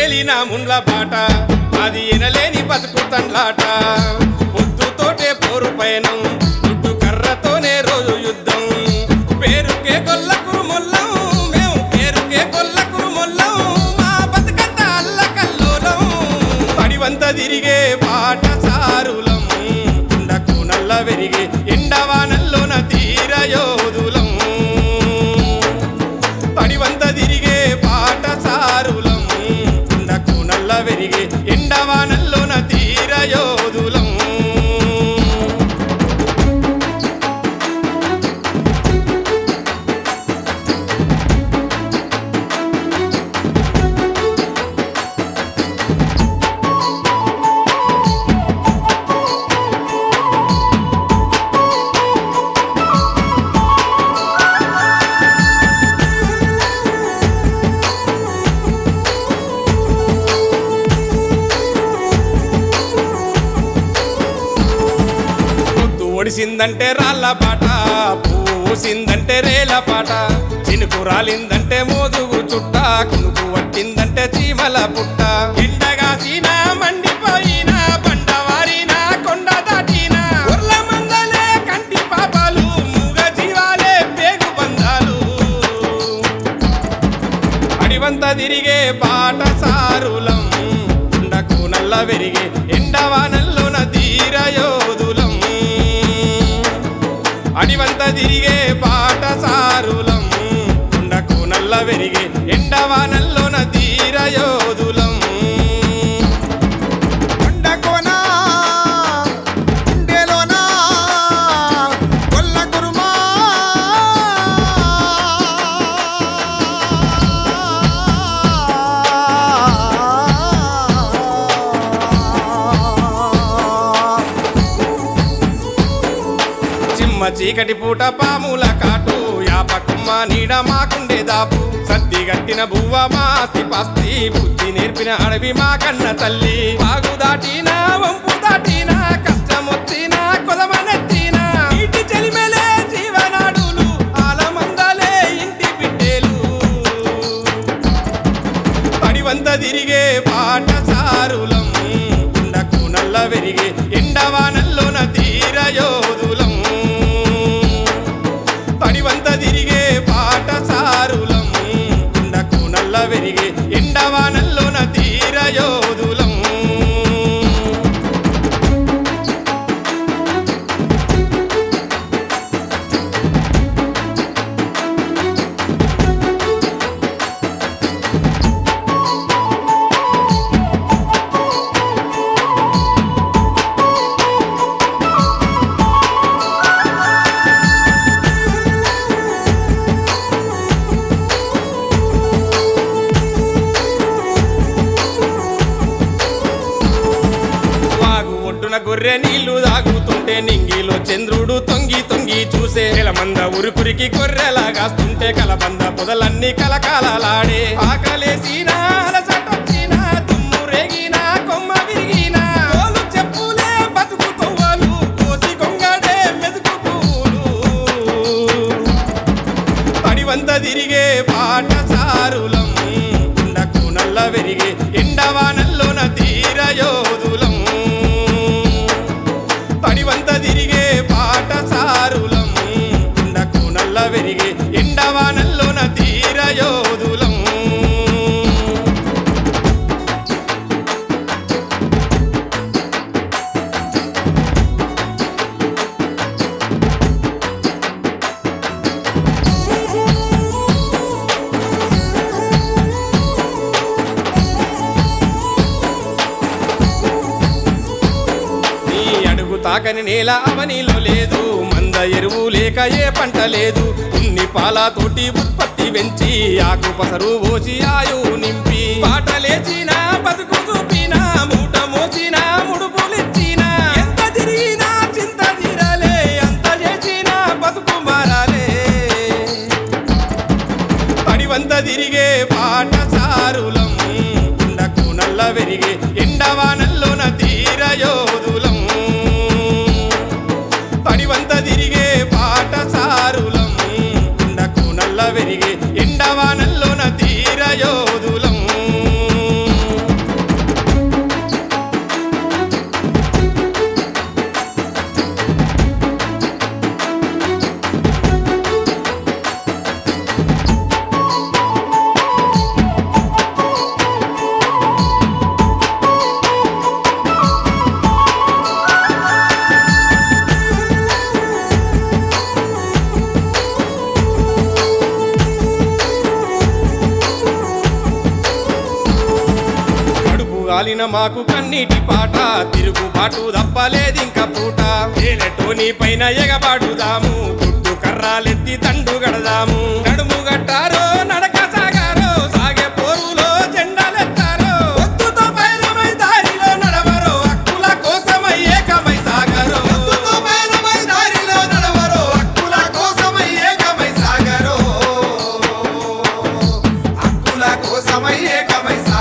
ఏలిన ముండ్ల బాట అది ఎనలేని బతుకు తండ్లాట పొద్దుతోటే పోరు పయనం దుడ్డు కర్రతోనే రోజు యుద్ధం పేరుకే కొల్లకు మొల్లం మేము పేరుకే కొల్లకు మొల్లం మా బతుకంత అల్లకల్లోలం పడివంత తిరిగే పాట సారులం కుండకు నల్ల వెరిగే ఎండవానల్లోన తీర యోధులం పడివంత తిరిగే పాట సారులం కుండకు నల్ల వెరిగే ఎండవానల్లోన తీర యోధులం పొద్దు ఒడిసిందంటే రాళ్ళ పాట పూసిందంటే రేల పాట చినుకు రాలిందంటే మోదుగు చుట్ట కునుకు వట్టిందంటే చీమల పుట్ట ఎండగా సీనా మండిపోయిన బండవారిన కొండ దాటిన ఉర్ల మందలే కంటి పాపాలు మూగ జీవాలే పేగు బంధాలు అడివంత తిరిగే పాట సారులం కుండకు నల్ల వెరిగే ఎండవానల్లోన తీర యోధులం అడివంత తిరిగే పాట సారులం కుండకు నల్ల వెరిగే ఎండవానల్లోన తీర యోధులం కొండకోన గుండెలోన కొల్ల కురుమా చిమ్మ చీకటి పూట పాముల కాటు యాపకుమ్మ నీడ మాకుండే దాపు సర్ది గట్టిన బువ్వ మాస్తి పాస్తి బుద్ధి నేర్పిన అడవి మా కన్న తల్లి వాగు దాటిన వంపు దాటిన కష్టమొచ్చిన కొదమనెత్తిన నీటి చెలిమెలే జీవనాడులు ఆలమందలే ఇంటి బిడ్డేలు పడివంత తిరిగే పాట సారులం కుండకు నల్ల వెరిగే ఎండవానల్లోన తీర యోధులం పడివంత తిరిగే పాట సారులం కుండకు నల్ల వెరిగే ఎండవానల్లోన తీర యోధులం వాగు ఒడ్డున గొర్రె నీళ్లు తాగుతుంటే నింగిలో చంద్రుడు తొంగి తొంగి చూసే మంద ఉరుకురికి గొర్రెలా కాస్తుంటే కలబంద పొదలన్నీ కలకాలలాడే ఆకలేసిన అలసటొచ్చిన దుమ్ము రేగిన కొమ్మ విరిగిన తోలు చెప్పులే బతుకు తొవ్వలు కోసి కొంగడే మెతుకు పూలు పడివంత తిరిగే పాట సారులం కుండకు నల్ల వెరిగే ఎండవానల్లోన తీర యోధులం పడివంత తిరిగే పాట సారులం కుండకు నల్ల వెరిగే ఎండవానల్లోన తీర యోధులం నీ అడుగు తాకని నేల అవనిలో లేదు మంద ఎరువు లేక ఏ పంట లేదు ఉన్ని పాల తోటి ఉత్పత్తి పెంచి ఆకు పసరు పోసి ఆయు నింపి పాటలేచిన బతుకు చూపిన మూట మోసిన ముడుపులిచ్చిన ఎంత తిరిగినా చింత తీరాలే ఎంత చేసినా బతుకు మారాలే పడివంత తిరిగే పాట సారులం కుండకు నల్ల వెరిగే ఎండవానల్లోన తీర యోధులం పడివంత తిరిగే పాట సారులం కుండకు నల్ల వెరిగే ఎండవానల్లోన తీర యోధులం గాలిన మాకు కన్నీటి పాట తిరుగుబాటు తప్పలేదింక పూట ఏలటోని పైన ఎగబాటుదాము చుట్టూ కర్రాలెత్తి తండు గడదాము నడుము గట్టారో నడక సాగారో సాగే పోరులో జెండాలెత్తారో ఒత్తుతో పైనమై దారిలో నడవరో హక్కుల కోసమై ఏకమై సాగరో ఒత్తుతో పయనమై దారిలో నడవరో, హక్కుల కోసమై ఏకమై సాగరో. హక్కుల కోసమై ఏకమై సాగరో.